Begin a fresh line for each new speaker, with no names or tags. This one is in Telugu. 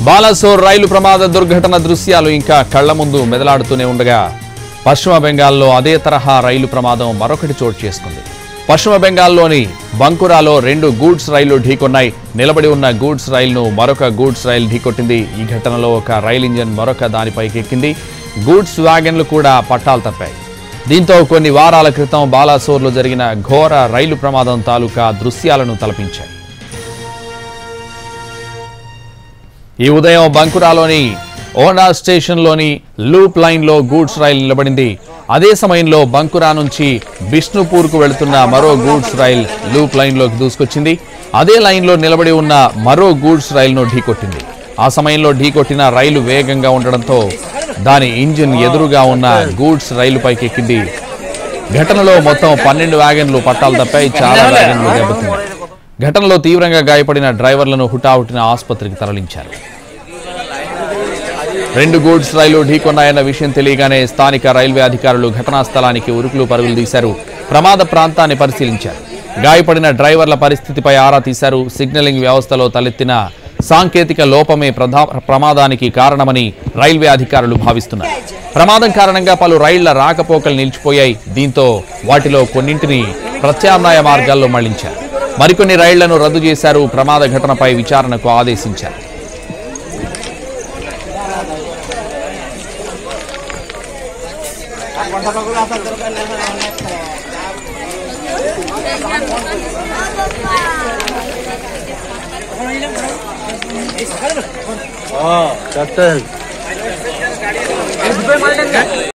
బాలాసోర్ రైలు ప్రమాద దుర్ఘటన దృశ్యాలు ఇంకా కళ్ల ముందు మెదలాడుతూనే ఉండగా పశ్చిమ బెంగాల్లో అదే తరహా రైలు ప్రమాదం మరొకటి చోటు చేసుకుంది పశ్చిమ బెంగాల్లోని బంకురాలో రెండు గూడ్స్ రైళ్లు ఢీకొన్నాయి నిలబడి ఉన్న గూడ్స్ రైలును మరొక గూడ్స్ రైలు ఢీకొట్టింది ఈ ఘటనలో ఒక రైలు ఇంజన్ మరొక దానిపైకి ఎక్కింది గూడ్స్ వ్యాగన్లు కూడా పట్టాలు తప్పాయి దీంతో కొన్ని వారాల క్రితం బాలాసోర్లో జరిగిన ఘోర రైలు ప్రమాదం తాలూకా దృశ్యాలను తలపించాయి ఈ ఉదయం బంకురాలోని ఓనా స్టేషన్లోని లూప్ లైన్లో గూడ్స్ రైలు నిలబడింది అదే సమయంలో బంకురా నుంచి బిష్ణుపూర్కు వెళుతున్న మరో గూడ్స్ రైల్ లూప్ లైన్లోకి దూసుకొచ్చింది అదే లైన్లో నిలబడి ఉన్న మరో గూడ్స్ రైలును ఢీకొట్టింది ఆ సమయంలో ఢీకొట్టిన రైలు వేగంగా ఉండడంతో దాని ఇంజిన్ ఎదురుగా ఉన్న గూడ్స్ రైలు పైకి ఎక్కింది ఘటనలో మొత్తం పన్నెండు వ్యాగన్లు పట్టాలు తప్పాయి చాలా వ్యాగన్లు దెబ్బతిన్నాయి ఘటనలో తీవ్రంగా గాయపడిన డ్రైవర్లను హుటాహుటిన ఆసుపత్రికి తరలించారు రెండు గూడ్స్ రైలు ఢీకొన్నాయన్న విషయం తెలియగానే స్థానిక రైల్వే అధికారులు ఘటనా స్థలానికి ఉరుకులు పరుగులు తీశారు ప్రమాద ప్రాంతాన్ని పరిశీలించారు గాయపడిన డ్రైవర్ల పరిస్థితిపై ఆరా తీశారు సిగ్నలింగ్ వ్యవస్థలో తలెత్తిన సాంకేతిక లోపమే ప్రధా ప్రమాదానికి కారణమని రైల్వే అధికారులు భావిస్తున్నారు ప్రమాదం కారణంగా పలు రైళ్ల రాకపోకలు నిలిచిపోయాయి దీంతో వాటిలో కొన్నింటిని ప్రత్యామ్నాయ మార్గాల్లో మళ్లించారు మరికొన్ని రైళ్లను రద్దు చేశారు ప్రమాద ఘటనపై విచారణకు ఆదేశించారు
हाँ चलते हैं